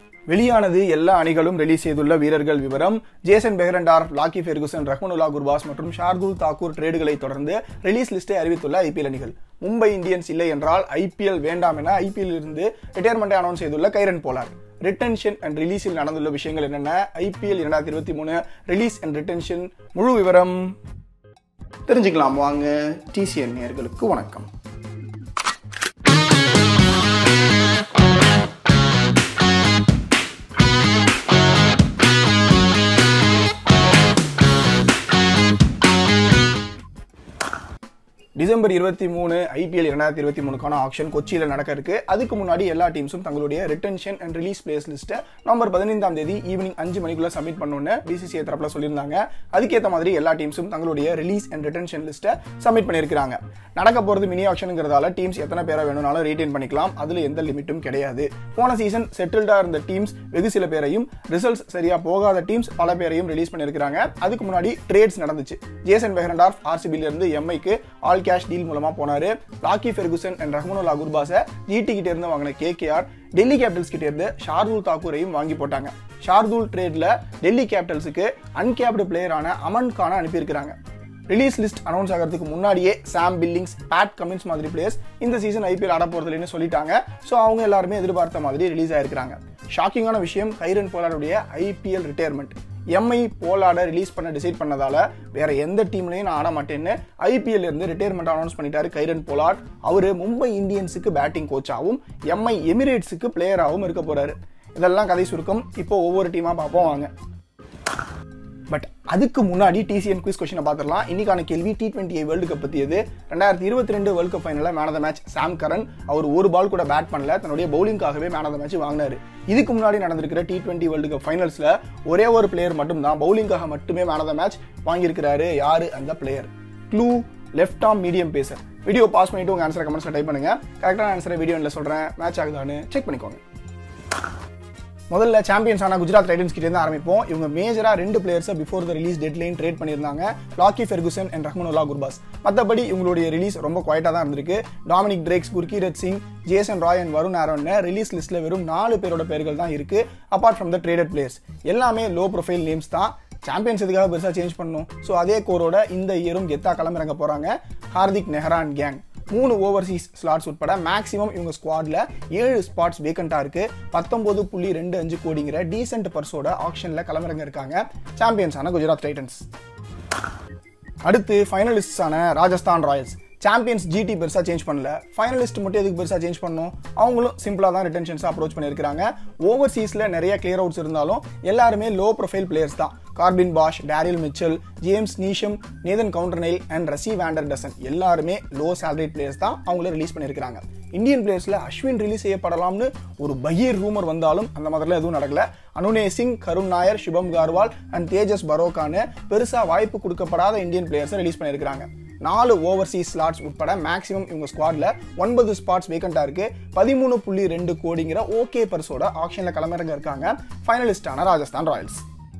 வெளியானது எல்லா அணிகளும் ரிலீஸ் செய்துள்ள வீரர்கள் விவரம் Jason Behrendorff Lockie Ferguson Rahmanullah Gurbaz மற்றும் ஷார்துல் தாக்கூர் ட்ரேடுகளை தொடர்ந்து ரிலீஸ் லிஸ்டை அறிவித்துள்ள ஐபிஎல் அணிகள் மும்பை இந்தியன்ஸ் இல்லை என்றால் ஐபிஎல் வேண்டாம் என ஐபிஎல் இருந்து ரிட்டையர்மெண்ட்டை அனௌன்ஸ் செய்துள்ள கைரன் போலார் ரிட்டன்ஷன் அண்ட் ரிலீஸில் நடந்துள்ள விஷயங்கள் என்னென்ன ஐபிஎல் இரண்டாயிரத்தி இருபத்தி மூணு ரிலீஸ் அண்ட் ரிட்டன்ஷன் முழு விவரம் தெரிஞ்சுக்கலாம் வாங்க டிசிஎன் நேர்களுக்கு வணக்கம் டிசம்பர் இருபத்தி மூணு ஐபிஎல் இரண்டாயிரத்தி இருபத்தி மூணுக்கான ஆக்ஷன் கொச்சியில் நடக்க இருக்கு அதுக்கு முன்னாடி எல்லா டீம்ஸும் தங்களுடைய ரிட்டன்ஷன் அண்ட் ரிலீஸ் பிளேஸ் லிஸ்ட்டை நவம்பர் பதினைந்தாம் தேதி ஈவினிங் அஞ்சு மணிக்குள்ள சப்மிட் பண்ணணும்னு பிசிசிஐ தரப்புல சொல்லியிருந்தாங்க அதுக்கேற்ற மாதிரி எல்லா டீம்ஸும் தங்களுடைய ரிலீஸ் அண்ட் ரிட்டன்ஷன் லிஸ்ட்டை சப்மிட் பண்ணியிருக்காங்க நடக்க போறது மினி ஆக்ஷனுங்கிறதால டீம்ஸ் எத்தனை பேரை வேணும்னாலும் ரீட்டைன் பண்ணிக்கலாம் அதுல எந்த லிமிட்டும் கிடையாது போன சீசன் செட்டில்டா இருந்த டீம்ஸ் வெகு சில பேரையும் ரிசல்ட்ஸ் சரியா போகாத டீம்ஸ் பல பேரையும் ரிலீஸ் பண்ணியிருக்காங்க அதுக்கு முன்னாடி ட்ரேட்ஸ் நடந்துச்சு ஜேசன் பெஹரண்டார்ஃப் ஆர்சிபில இருந்து எம்ஐக்கு ஆல் கேஷ் டீல் மூலமா போனாரு லாக்கி ஃபெர்குசன் அண்ட் ரஹ்மனுல்லா குர்பாஸை ஜிடி கிட்ட இருந்து வாங்கின கேகேஆர் டெல்லி கேபிட்டல்ஸ் கிட்ட இருந்து ஷார்துல் தாக்கூரையும் வாங்கி போட்டாங்க ஷார்துல் ட்ரேட்ல டெல்லி கேபிட்டல்ஸுக்கு அன்கேப்டு பிளேயரான அமன் கானை அனுப்பியிருக்கிறாங்க ரிலீஸ் லிஸ்ட் அனௌன்ஸ் ஆகிறதுக்கு முன்னாடியே சாம் பில்லிங்ஸ் பேட் கமின்ஸ் மாதிரி பிளேயர்ஸ் இந்த சீசன் ஐபிஎல் ஆட போறது இல்லைன்னு சொல்லிட்டாங்க ஸோ அவங்க எல்லாருமே எதிர்பார்த்த மாதிரி ரிலீஸ் ஆயிருக்காங்க ஷாக்கிங்கான விஷயம் கைரன் போலாருடைய ஐபிஎல் ரிட்டையர்மெண்ட் எம்ஐ போலாட ரிலீஸ் பண்ண டிசைட் பண்ணதால வேற எந்த டீம்லையும் நான் ஆட மாட்டேன்னு ஐபிஎல் இருந்து ரிட்டையர்மெண்ட் அனௌன்ஸ் பண்ணிட்டாரு கைரன் போலாட் அவரு மும்பை இந்தியன்ஸுக்கு பேட்டிங் கோச்சாகவும் எம்ஐ எமிரேட்ஸுக்கு பிளேயராகவும் இருக்க போறாரு இதெல்லாம் கதை சுருக்கம் இப்போ ஒவ்வொரு டீமா பார்ப்போம் வாங்க பட் அதுக்கு முன்னாடி டிசிஎன் குவிஸ் கொஸ்டினை பார்த்துடலாம் இன்னைக்கான கேள்வி டி டுவெண்ட்டி வேர்ல்டு கப் பற்றியது ரெண்டாயிரத்தி இருபத்தி ரெண்டு வேர்ல்டு கப் ஃபைனலில் man of the match Sam Curran அவர் ஒரு பால் கூட பேட் பண்ணல தன்னுடைய பவுலிங்காகவே மேன் ஆஃப் த மேட்ச் வாங்கினாரு இதுக்கு முன்னாடி நடந்திருக்கிற டி டுவெண்ட்டி வேர்ல்டு கப் ஃபைனல்ஸில் ஒரே ஒரு பிளேயர் மட்டும் தான் பவுலிங்காக மட்டுமே மேன் ஆஃப் த மேட்ச் வாங்கியிருக்கிறாரு யாரு அந்த player clue left arm medium pacer video pause பண்ணிட்டு உங்க ஆன்சரை கமெண்ட்ஸ்ல டைப் பண்ணுங்க கரெக்டான ஆன்சரை வீடியோ இல்லை சொல்றேன் மேட்ச் ஆகுதான்னு செக் பண்ணிக்கோங்க முதல்ல சாம்பியன்ஸ் ஆன குஜராத் ரைடன்ஸ் கிட்ட இருந்து ஆரம்பிப்போம் இவங்க மேஜரா ரெண்டு பிளேயர்ஸை before the release deadline trade பண்ணியிருந்தாங்க Lockie Ferguson and Rahmanullah Gurbaz மற்றபடி இவங்களுடைய ரிலீஸ் ரொம்ப குவாய்ட்டா தான் இருந்திருக்கு Dominic Drakes Gurkeerat Singh Jason Roy and Varun Aaron release லிஸ்ட்ல வெறும் நாலு பேரோட பேர்கள் தான் இருக்கு apart from the traded players எல்லாமே லோ ப்ரொஃபைல் நேம்ஸ் தான் சாம்பியன்ஸ் இதுக்காக பெருசாக சேஞ்ச் பண்ணணும் ஸோ அதே கோரோட இந்த இயரும் கெத்தா கிளம்பிறங்க போறாங்க ஹார்திக் நெஹ்ரா அண்ட் கேங் மூணு ஓவர்சீஸ் ஸ்லாட்ஸ் உட்பட மேக்ஸிமம் இவங்க ஸ்குவாட்ல ஏழு ஸ்பாட்ஸ் வேக்கண்டா இருக்கு பத்தொன்பது புள்ளி ரெண்டு அஞ்சு கோடிங்கிற டீசென்ட் பர்ஸோட ஆக்ஷன்ல கிளம்புறங்க இருக்காங்க சாம்பியன்ஸான குஜராத் டைட்டன்ஸ் அடுத்து ஃபைனலிஸ்டான ராஜஸ்தான் ராயல்ஸ் சாம்பியன்ஸ் ஜிடி பெருசாக சேஞ்ச் பண்ணல ஃபைனலிஸ்ட் மட்டும் எதுக்கு பெருசாக சேஞ்ச் பண்ணணும் அவங்களும் சிம்பிளாக தான் ரிட்டன்ஷன்ஸாக அப்ரோச் பண்ணியிருக்காங்க ஓவர்சீஸில் நிறைய கிளியர் அவுட்ஸ் இருந்தாலும் எல்லாருமே லோ ப்ரொஃபைல் பிளேயர்ஸ் தான் Corbin Bosch Daryl Mitchell James Neesham Nathan Coulter Nile and Rassie van der Dussen எல்லாருமே லோ சேலரி பிளேயர்ஸ் தான் அவங்கள ரிலீஸ் பண்ணியிருக்காங்க இந்தியன் பிளேயர்ஸ்ல அஸ்வின் ரிலீஸ் செய்யப்படலாம்னு ஒரு பகீர் ரூமர் வந்தாலும் அந்த மாதிரிலாம் எதுவும் நடக்கல அனுனே சிங் கருண் நாயர் சுபம் கார்வால் அண்ட் தேஜஸ் பரோக்கான்னு பெருசா வாய்ப்பு கொடுக்கப்படாத இந்தியன் பிளேயர்ஸை ரிலீஸ் பண்ணியிருக்காங்க நாலு ஓவர்சீஸ் ஸ்லாட்ஸ் உட்பட மேக்ஸிமம் இவங்க ஸ்குவாட்ல ஒன்பது ஸ்பாட்ஸ் வேக்கண்டா இருக்கு பதிமூணு புள்ளி ரெண்டு கோடிங்கிற ஓகே பர்ஸோட ஆக்ஷன்ல கிளம்புறங்க இருக்காங்க ஃபைனலிஸ்டான Rajasthan Royals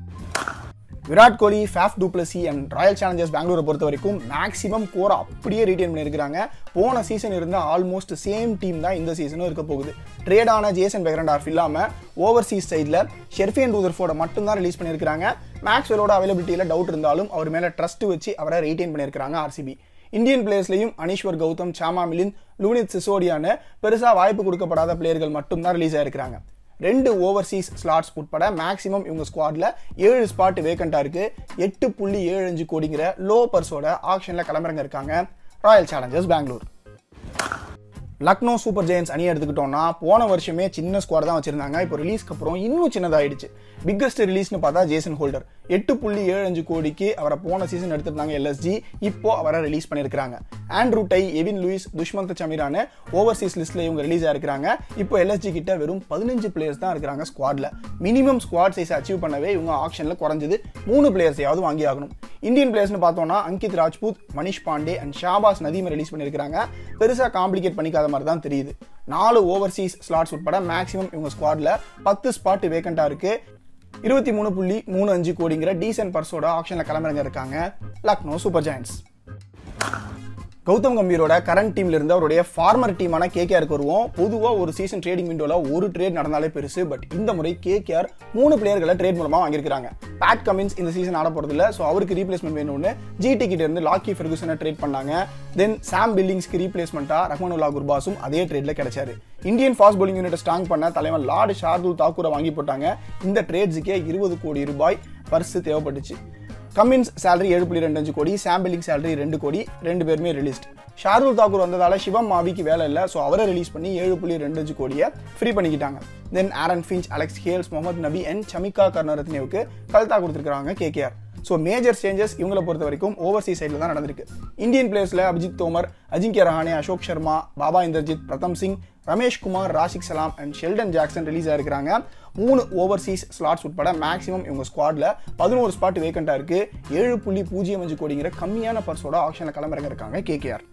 Virat Kohli Faf du Plessis and Royal Challengers பெங்களூரை பொறுத்த வரைக்கும் மேக்ஸிமம் கோரை அப்படியே ரீட்டைன் பண்ணியிருக்காங்க போன சீசன் இருந்த ஆல்மோஸ்ட் சேம் டீம் தான் இந்த சீசனும் இருக்க போகுது ட்ரேடான ஜேசன் பெகரண்டார்ஃப் இல்லாமல் ஓவர்சீஸ் சைடில் ஷெர்ஃபியன் ரூதர்ஃபோர்டை மட்டும்தான் ரிலீஸ் பண்ணியிருக்காங்க மேக்ஸ்வெலோட அவைலபிலிட்டியில் டவுட் இருந்தாலும் அவர் மேலே ட்ரஸ்ட் வச்சு அவரை ரீட்டைன் பண்ணியிருக்காங்க ஆர்சிபி இந்தியன் பிளேயர்ஸ்லையும் அனீஸ்வர் கௌதம் சாமா மிலிந்த் லூனித் சிசோடியான்னு பெருசாக வாய்ப்பு கொடுக்கப்படாத பிளேயர்கள் மட்டும்தான் ரிலீஸ் ஆயிருக்காங்க ரெண்டு ஓவர்சீஸ் ஸ்லாட்ஸ் உட்பட மேக்ஸிமம் இவங்க ஸ்குவாட்ல ஏழு ஸ்பாட் வேக்கண்டா இருக்கு எட்டு புள்ளி ஏழு அஞ்சு கோடிங்கிற லோ பர்ஸோட ஆக்ஷன்ல கிளம்புறங்க இருக்காங்க Royal Challengers Bangalore Lucknow Super Giants அணி எடுத்துக்கிட்டோம்னா போன வருஷமே சின்ன ஸ்குவாட் தான் வச்சிருந்தாங்க இப்போ ரிலீஸ்க்கு அப்புறம் இன்னும் சின்னதாயிடுச்சு பிக்கஸ்ட் ரிலீஸ்னு பார்த்தா ஜேசன் ஹோல்டர் எட்டு புள்ளி ஏழு அஞ்சு கோடிக்கு அவரை போன சீசன் எடுத்திருந்தாங்க எல்எஸ்ஜி இப்போ அவரை ரிலீஸ் பண்ணியிருக்காங்க Andrew Tye Evin Lewis Dushmantha சமீரான ஓவர்சீஸ் லிஸ்ட்ல இவங்க ரிலீஸ் ஆயிருக்காங்க இப்போ எல்எஸ்ஜி கிட்ட வெறும் பதினஞ்சு பிளேயர்ஸ் தான் இருக்கிறாங்க ஸ்குவாட்ல மினிமம் ஸ்குவாட் சைஸ் அச்சீவ் பண்ணவே இவங்க ஆக்ஷன்ல குறைஞ்சது மூணு பிளேயர்ஸையாவது வாங்கி ஆகணும் இந்தியன் பிளேயர்ஸ்னு பார்த்தோம்னா அங்கித் ராஜ்பூத் மணிஷ் பாண்டே அண்ட் ஷாபாஸ் நதீமை ரிலீஸ் பண்ணியிருக்காங்க பெருசா காம்ப்ளிகேட் பண்ணிக்காத மாதிரி தான் தெரியுது நாலு ஓவர்சீஸ் ஸ்லாட்ஸ் உட்பட மேக்ஸிமம் இவங்க ஸ்குவாட்ல பத்து ஸ்பாட் வேக்கண்டா இருக்கு இருபத்தி மூணு புள்ளி மூணு அஞ்சு கோடிங்கிற டீசென்ட் பர்ஸோட ஆக்ஷன்ல கிளம்புறங்க இருக்காங்க லக்னோ சூப்பர் ஜாயின்ஸ் கௌதம் கம்பீரோட கரண்ட் டீம்ல இருந்து அவருடைய ஃபார்மர் டீமான கேகேஆருக்கு வருவோம் பொதுவா ஒரு சீசன் ட்ரேடிங் விண்டோல ஒரு ட்ரேட் நடந்தாலே பெருசு பட் இந்த முறை கேகேஆர் மூணு பிளேயர்களை ட்ரேட் மூலமா வாங்கியிருக்காங்க பேட் கமின்ஸ் இந்த சீசன் ஆட போறது இல்ல ஸோ அவருக்கு ரீப்ளேஸ்மெண்ட் வேணும்னு ஜிடி கிட்ட இருந்து லாக்கி ஃபெர்குசனை ட்ரேட் பண்ணாங்க தென் சாம் பில்லிங்ஸ்க்கு ரீப்ளேஸ்மெண்ட்டா ரஹ்மானுல்லா குர்பாஸும் அதே ட்ரேட்ல கிடைச்சாரு Indian fast bowling unit strong பண்ண தலைவன் லார்டு ஷார்துல் தாக்கூரை வாங்கி போட்டாங்க இந்த ட்ரேட்ஸுக்கே இருபது கோடி ரூபாய் பர்சு தேவைப்பட்டுச்சு கமின்ஸ் சேலரி ஏழு புள்ளி ரெண்டு அஞ்சு கோடி சாம்பிளிங் சேலரி ரெண்டு கோடி ரெண்டு பேருமே ரிலீஸ்ட் ஷாருல் தாக்கூர் வந்ததால சிவம் மாவிக்கு வேலை இல்லை ஸோ அவரை ரிலீஸ் பண்ணி ஏழு புள்ளி ரெண்டு அஞ்சு கோடியை ஃப்ரீ பண்ணிக்கிட்டாங்க then Aaron Finch Alex Hales Mohammad Nabi and Samika கர்ணரத்னேவுக்கு கல்தா கொடுத்துருக்காங்க கேகேஆர் ஸோ மேஜர் சேஞ்சஸ் இவங்களை பொறுத்த வரைக்கும் ஓவர்சீஸ் சைடில் தான் நடந்திருக்கு இந்தியன் பிளேயர்ஸில் அபிஜித் தோமர் அஜிங்கிய ரஹானே அசோக் சர்மா பாபா இந்தர்ஜித் பிரதம் சிங் ரமேஷ் குமார் ராஷிக் சலாம் அண்ட் ஷெல்டன் ஜாக்சன் ரிலீஸ் ஆயிருக்காங்க மூணு ஓவர்சீஸ் ஸ்லாட்ஸ் உட்பட மேக்ஸிமம் இவங்க ஸ்குவாட்ல பதினோரு ஸ்பாட் வேக்கண்டா இருக்கு ஏழு புள்ளி பூஜ்ஜியம் அஞ்சு கோடிங்கிற கம்மியான பர்ஸோட ஆக்ஷனில் கிளம்புறங்க இருக்காங்க கேகேஆர்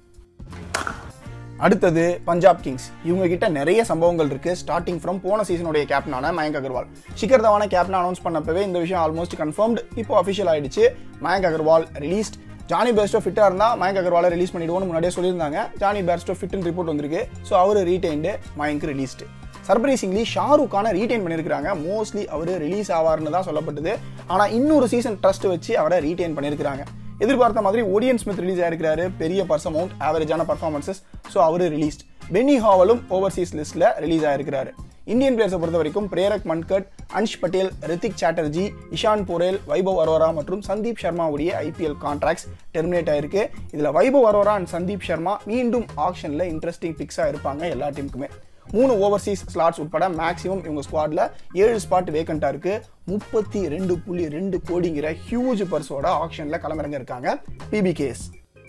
அடுத்தது பஞ்சாப் கிங்ஸ் இவங்க கிட்ட நிறைய சம்பவங்கள் இருக்கு ஸ்டார்டிங் ஃப்ரம் போன சீசனுடைய கேப்டனான மயங்க் அகர்வால் ஷிகர் தவான கேப்டன் அனௌன்ஸ் பண்ணப்பவே இந்த விஷயம் ஆல்மோஸ்ட் கன்ஃபர்ம்டு இப்போ அஃபிஷியல் ஆயிடுச்சு Mayank Agarwal released Jonny Bairstow ஃபிட்டாக இருந்தால் மயங்க் அகர்வாலை ரிலீஸ் பண்ணிடுவோம்னு முன்னாடியே சொல்லியிருந்தாங்க ஜானி பேர்ஸ்டோ ஃபிட்னு ரிப்போர்ட் வந்திருக்கு ஸோ அவர் ரீடைன்டு மயங்க் ரிலீஸ்டு சர்ப்ரைசிங்லி ஷாருக்கான ரீடைன் பண்ணியிருக்காங்க மோஸ்ட்லி அவர் ரிலீஸ் ஆவார்னு தான் சொல்லப்பட்டது ஆனால் இன்னொரு சீசன் ட்ரஸ்ட் வச்சு அவரை ரீடைன் பண்ணியிருக்காங்க எதிர்பார்த்த மாதிரி ஒடியன் ஸ்மித் ரிலீஸ் ஆயிருக்காரு பெரிய பர்ஸ் அமௌண்ட் ஆவரேஜான பர்ஃபார்மன்சஸ் ஸோ அவரு ரிலீஸ்ட் பென்னி ஹாவலும் ஓவர்சீஸ் லிஸ்ட்ல ரிலீஸ் ஆயிருக்காரு இந்தியன் பிளேயர்ஸை பொறுத்த வரைக்கும் பிரேரக் மன்கட் அன்ஷ் பட்டேல் ரித்திக் சாட்டர்ஜி இஷான் போரேல் வைபவ் அரோரா மற்றும் சந்தீப் சர்மாவுடைய ஐபிஎல் கான்ட்ராக்ட்ஸ் டெர்மினேட் ஆயிருக்கு இதுல வைபவ் அரோரா அண்ட் சந்தீப் சர்மா மீண்டும் ஆக்ஷன்ல இன்ட்ரெஸ்டிங் பிக்ஸா இருப்பாங்க எல்லா டீமுக்குமே மூணு ஓவர்சீஸ் ஸ்லாட்ஸ் உட்பட மேக்ஸிமம் இவங்க ஸ்குவாட்ல ஏழு ஸ்பாட் வேக்கண்டா இருக்கு முப்பத்தி ரெண்டு புள்ளி ரெண்டு கோடிங்கிற ஹியூஜ் பர்ஸோட ஆக்ஷன்ல கிளம்புறங்க இருக்காங்க PBKS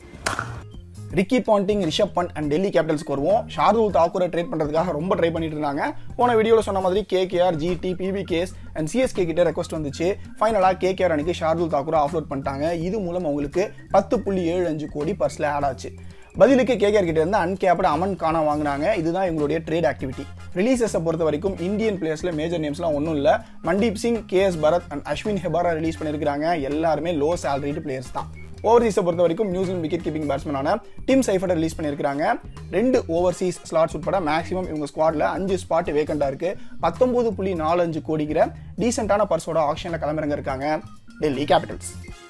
Ricky Ponting Rishabh Pant and Delhi கேபிட்டல்ஸ்க்கு வருவோம் ஷார்துல் தாக்கூரை ட்ரேட் பண்ணுறதுக்காக ரொம்ப ட்ரை பண்ணிட்டு இருந்தாங்க போன வீடியோவில் சொன்ன மாதிரி KKR GT PBKS and CSK கிட்ட ரெக்வஸ்ட் வந்துச்சு ஃபைனலாக கேகேஆர் அன்னைக்கு ஷார்துல் தாக்கூரை ஆஃப்லோட் பண்ணிட்டாங்க இது மூலம் அவங்களுக்கு பத்து புள்ளி ஏழு அஞ்சு கோடி பர்ஸில் ஆட் ஆச்சு பதிலுக்கு கேகேஆர் கிட்ட இருந்து அன்கேப்டு அமன் கானா வாங்கினாங்க இதுதான் இவங்களுடைய ட்ரேட் ஆக்டிவிட்டி ரிலீசஸை பொறுத்த வரைக்கும் இந்தியன் பிளேயர்ஸ்ல மேஜர் நேம்ஸ்லாம் ஒன்றும் இல்லை Mandeep Singh K S Bharat and Ashwin Hebbar release பண்ணியிருக்காங்க எல்லாருமே லோ சேலரிடு பிளேயர்ஸ் தான் ஓவர்சீஸை பொறுத்த வரைக்கும் நியூசிலாந்து விக்கெட் கீப்பிங் பேட்ஸ்மேனான டிம் சைஃபர்டை ரிலீஸ் பண்ணியிருக்காங்க ரெண்டு ஓவர்சீஸ் ஸ்லாட்ஸ் உட்பட மேக்ஸிமம் இவங்க ஸ்குவாட்ல அஞ்சு ஸ்பாட் வேக்கண்டா இருக்கு பத்தொன்பது புள்ளி நாலு அஞ்சு கோடிக்கிற டீசென்டான பர்ஸோட ஆக்ஷன்ல கிளம்புறங்க இருக்காங்க டெல்லி கேபிட்டல்ஸ்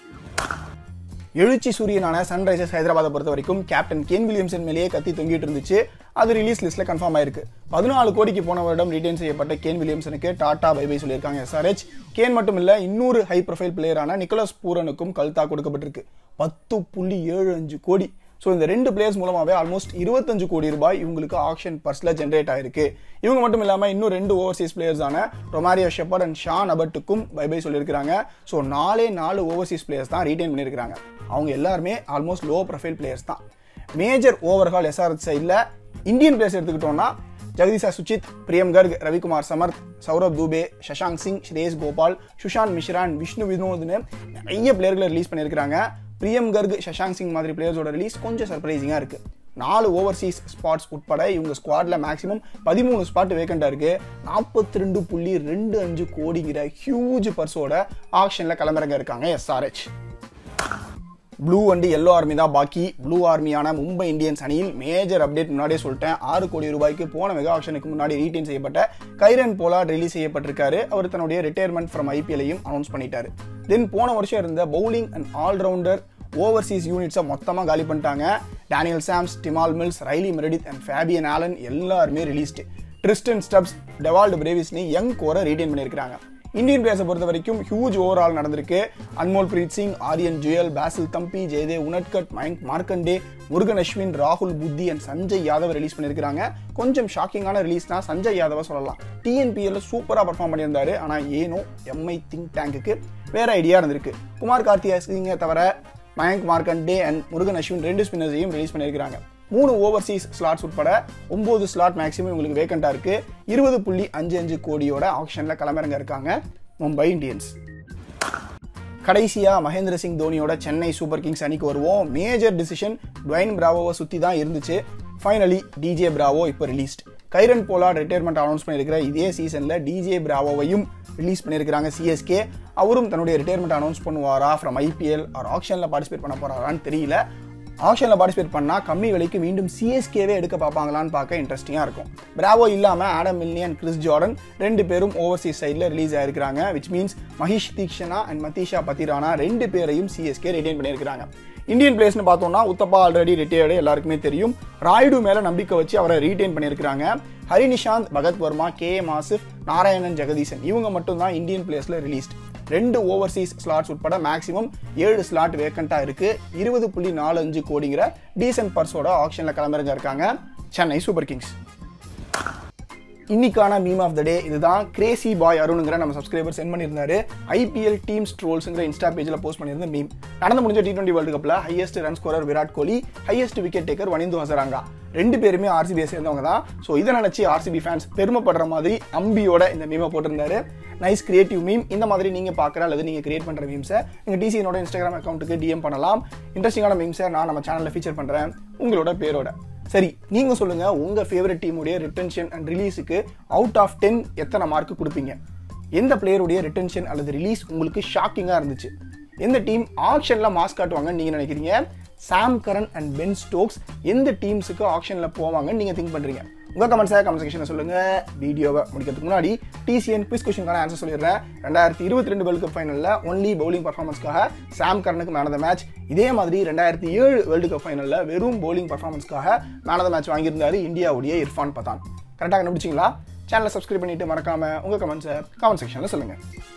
எழுச்சி சூரியனான சன்ரைசர்ஸ் ஹைதராபாத்தை பொறுத்த வரைக்கும் கேப்டன் கேன் வில்லியம்சன் மேலேயே கத்தி தொங்கிட்டு இருந்துச்சு அது ரிலீஸ் லிஸ்ட்ல கன்ஃபார்ம் ஆயிருக்கு பதினாலு கோடிக்கு போன வருடம் ரிட்டைன் செய்யப்பட்ட கேன் வில்லியம்சனுக்கு டாடா பை பை சொல்லியிருக்காங்க எஸ்ஆர்ஹெச் கேன் மட்டும் இல்ல இன்னொரு ஹை ப்ரொஃபைல் பிளேயரான நிக்கோலஸ் பூரனுக்கும் கல்தா கொடுக்கப்பட்டிருக்கு பத்து புள்ளி ஏழு அஞ்சு கோடி ஸோ இந்த ரெண்டு பிளேயர்ஸ் மூலமாகவே ஆல்மோஸ்ட் இருபத்தஞ்சு கோடி ரூபாய் இவங்களுக்கு ஆக்ஷன் பர்ஸ்ல ஜென்ரேட் ஆயிருக்கு இவங்க மட்டும் இல்லாமல் இன்னும் ரெண்டு ஓவர்சீஸ் பிளேயர்ஸான ரொமாரியோ ஷெப்பர்ட் அண்ட் ஷான் அபட்டுக்கும் பை பை சொல்லியிருக்காங்க ஸோ நாலே நாலு ஓவர்சீஸ் பிளேயர்ஸ் தான் ரீடைன் பண்ணியிருக்காங்க அவங்க எல்லாருமே ஆல்மோஸ்ட் லோ ப்ரொஃபைல் பிளேயர்ஸ் தான் மேஜர் ஓவர்ஹால் எஸ்ஆர்எச் சைடில் இந்தியன் பிளேயர்ஸ் எடுத்துக்கிட்டோம்னா ஜெகதீஷா சுச்சித் பிரியம் கர்க் ரவிக்குமார் சமர்த் சௌரப் தூபே சஷாங்க் சிங் ஸ்ரேஷ் கோபால் சுஷாந்த் மிஸ்ரா அண்ட் விஷ்ணு வினோத்னு நிறைய பிளேயர்களை ரிலீஸ் பண்ணியிருக்காங்க பிரியம் கர்க் சஷாங்க் சிங் மாதிரி பிளேயர்ஸோட ரிலீஸ் கொஞ்சம் சர்ப்ரைசிங்காக இருக்கு நாலு ஓவர்சீஸ் ஸ்பாட்ஸ் உட்பட இவங்க ஸ்குவாட்ல மேக்ஸிமம் பதிமூணு ஸ்பாட் வேக்கண்டா இருக்கு நாற்பத்தி ரெண்டு புள்ளி ரெண்டு அஞ்சு கோடிங்கிற ஹியூஜ் பர்ஸோட ஆக்ஷன்ல கிளம்புறங்க இருக்காங்க SRH blue and yellow army தான் பாக்கி ப்ளூ ஆர்மியான மும்பை இந்தியன்ஸ் அணியில் மேஜர் அப்டேட் முன்னாடியே சொல்லிட்டேன் ஆறு கோடி ரூபாய்க்கு போன மெகா ஆக்ஷனுக்கு முன்னாடி ரீட்டைன் செய்யப்பட்ட கைரன் போலாட் ரிலீஸ் செய்யப்பட்டிருக்காரு அவர் தன்னுடைய ரிட்டையர்மெண்ட் ஃப்ரம் ஐபிஎல்லையும் அனௌன்ஸ் பண்ணிட்டாரு தென் போன வருஷம் இருந்த பவுலிங் அண்ட் ஆல்ரவுண்டர் ஓவர்சீஸ் யூனிட்ஸை மொத்தமாக காலி பண்ணிட்டாங்க Daniel Sams Tymal Mills Riley Meredith and Fabian Allen எல்லாருமே ரிலீஸ்டு ட்ரிஸ்டன் ஸ்டப்ஸ் டெவால்டு பிரேவிஸ்னி யங் கோரை ரீடைன் பண்ணியிருக்காங்க இந்தியன் பிளேயர்ஸை பொறுத்த வரைக்கும் ஹியூஜ் ஓவரால் நடந்திருக்கு அன்மோல் பிரீத் சிங் ஆரியன் ஜுயல் பேசில் தம்பி ஜெயதேவ் உனட்கட் மயங்க் மார்க்கண்டே முருகன் அஸ்வின் ராகுல் புத்தி அண்ட் சஞ்சய் யாதவ் ரிலீஸ் பண்ணியிருக்காங்க கொஞ்சம் ஷாக்கிங்கான ரிலீஸ் தான் சஞ்சய் யாதவ சொல்லலாம் டிஎன்பிஎல் சூப்பராக பர்ஃபார்ம் பண்ணியிருந்தாரு ஆனால் ஏனோ எம்ஐ திங்க் டேங்குக்கு வேற ஐடியா இருந்திருக்கு குமார் கார்த்தியா சிங்கை தவிர மயங்க் மார்க்கண்டே அண்ட் முருகன் அஸ்வின் ரெண்டு ஸ்பின்னர்ஸையும் ரிலீஸ் பண்ணியிருக்காங்க மூணு ஓவர்சீஸ் ஸ்லாட்ஸ் உட்பட ஒன்பது ஸ்லாட் மேக்ஸிமம் உங்களுக்கு வேக்கண்டா இருக்கு இருபது புள்ளி அஞ்சு அஞ்சு கோடியோட ஆக்ஷன்ல கிளம்புறங்க இருக்காங்க மும்பை இந்தியன்ஸ் கடைசியா மகேந்திர சிங் தோனியோட சென்னை சூப்பர் கிங்ஸ் அணிக்கு வருவோம் மேஜர் டிசிஷன் டுவைன் பிராவோவை சுத்தி தான் இருந்துச்சு ஃபைனலி டிஜே பிராவோ இப்போ released Kieron Pollard retirement announce பண்ணியிருக்கிற இதே சீசன்ல டிஜே பிராவோவையும் ரிலீஸ் பண்ணியிருக்கிறாங்க சிஎஸ்கே அவரும் தன்னுடைய ரிட்டையர்மெண்ட் அனௌன்ஸ் பண்ணுவாரா ஃப்ரம் ஐபிஎல் ஆர் ஆக்ஷனில் பார்ட்டிசிபேட் பண்ண போறாரான்னு தெரியல ஆக்ஷனில் பார்ட்டிசிபேட் பண்ணால் கம்மி விலைக்கு மீண்டும் சிஎஸ்கேவே எடுக்க பார்ப்பாங்களான்னு பார்க்க இன்ட்ரெஸ்டிங்காக இருக்கும் பிராவோ இல்லாமல் Adam Milne and Chris Jordan ரெண்டு பேரும் ஓவர்சீஸ் சைடில் ரிலீஸ் ஆயிருக்காங்க which means Maheesh Theekshana and Matheesha Pathirana ரெண்டு பேரையும் சிஎஸ்கே ரிட்டைன் பண்ணியிருக்காங்க இந்தியன் பிளேயர்ஸ்னு பார்த்தோம்னா உத்தப்பா ஆல்ரெடி ரிட்டையர்டு எல்லாருக்குமே தெரியும் ராய்டு மேலே நம்பிக்கை வச்சு அவரை ரீடைன் பண்ணியிருக்காங்க ஹரி நிஷாந்த் பகத் வர்மா கே எம் ஆசிஃப் நாராயணன் ஜெகதீசன் இவங்க மட்டும் தான் இந்தியன் பிளேயர்ஸில் ரிலீஸ்ட் ரெண்டு ஓவர்சீஸ் ஸ்லாட்ஸ் உட்பட மேக்ஸிமம் ஏழு ஸ்லாட் வேக்கண்டா இருக்கு இருபது புள்ளி நாலு அஞ்சு கோடிங்கிற டீசென்ட் பர்ஸோட ஆக்ஷன்ல கிளம்புறங்க இருக்காங்க சென்னை சூப்பர் கிங்ஸ் இன்னைக்கான மீம் ஆஃப் த டே இதுதான் கிரேசி பாய் அருணுங்கிற நம்ம சப்ஸ்கிரைபர் சென்ட் பண்ணியிருந்தாரு ஐபிஎல் டீம் ட்ரோல்ஸுங்கிற இன்ஸ்டா பேஜில் போஸ்ட் பண்ணியிருந்த மீம் நடந்து முடிஞ்ச டி டுவெண்ட்டி வேர்ல்டு கப்பில் highest run scorer Virat Kohli highest wicket taker Wanindu Hasaranga ரெண்டு பேருமே ஆர்சிபியை சேர்ந்தவங்க தான் ஸோ இதை நினச்சி ஆர்சிபி ஃபேன்ஸ் பெருமைப்படுற மாதிரி அம்பியோட இந்த மீமை போட்டிருந்தாரு நைஸ் கிரியேட்டிவ் மீம் இந்த மாதிரி நீங்கள் பார்க்குற அல்லது நீங்கள் கிரியேட் பண்ணுற மீம்ஸை நீங்கள் டிசிஎனோட இன்ஸ்டாகிராம் அக்கௌண்ட்டுக்கு டிஎம் பண்ணலாம் இன்ட்ரெஸ்டிங்கான மீம்ஸை நான் நம்ம சேனலில் ஃபீச்சர் பண்ணுறேன் உங்களோட பேரோட சரி நீங்க சொல்லுங்க உங்க ஃபேவரட் டீமுடைய ரிட்டன்ஷன் அண்ட் ரிலீஸுக்கு அவுட் ஆஃப் டென் எத்தனை மார்க் கொடுப்பீங்க எந்த பிளேயருடைய ரிட்டன்ஷன் அல்லது ரிலீஸ் உங்களுக்கு ஷாக்கிங்கா இருந்துச்சு எந்த டீம் ஆக்ஷன்ல மாஸ் காட்டுவாங்கன்னு நீங்க நினைக்கிறீங்க Sam Curran and Ben Stokes எந்த டீம்ஸுக்கு ஆக்ஷன்ல போவாங்கன்னு நீங்க திங்க் பண்றீங்க உங்க கமெண்ட்ஸை கமெண்ட் செக்ஷனில் சொல்லுங்க வீடியோவை முடிக்கிறதுக்கு முன்னாடி டிசிஎன் குவிஸ் கொஸ்டினுக்கான ஆன்சர் சொல்லிடுறேன் ரெண்டாயிரத்தி இருபத்தி ரெண்டு வேர்ல்டு கப் ஃபைனலில் ஒன்லி பவுலிங் பர்ஃபார்மன்ஸ்க்காக சாம் கரனுக்கு மேன் ஆஃப் த மேட்ச் இதே மாதிரி ரெண்டாயிரத்தி ஏழு வேர்ல்டு கப் ஃபைனலில் வெறும் பவுலிங் பர்ஃபார்மன்ஸ்க்காக மேன் ஆஃப் த மேட்ச் வாங்கியிருந்தாரு இந்தியாவுடைய இர்ஃபான் பதான் கரெக்டாக கண்டுபிடிச்சிங்களா சேனலை சப்ஸ்கிரைப் பண்ணிட்டு மறக்காம உங்க கமெண்ட்ஸை கமெண்ட் செக்ஷனில் சொல்லுங்க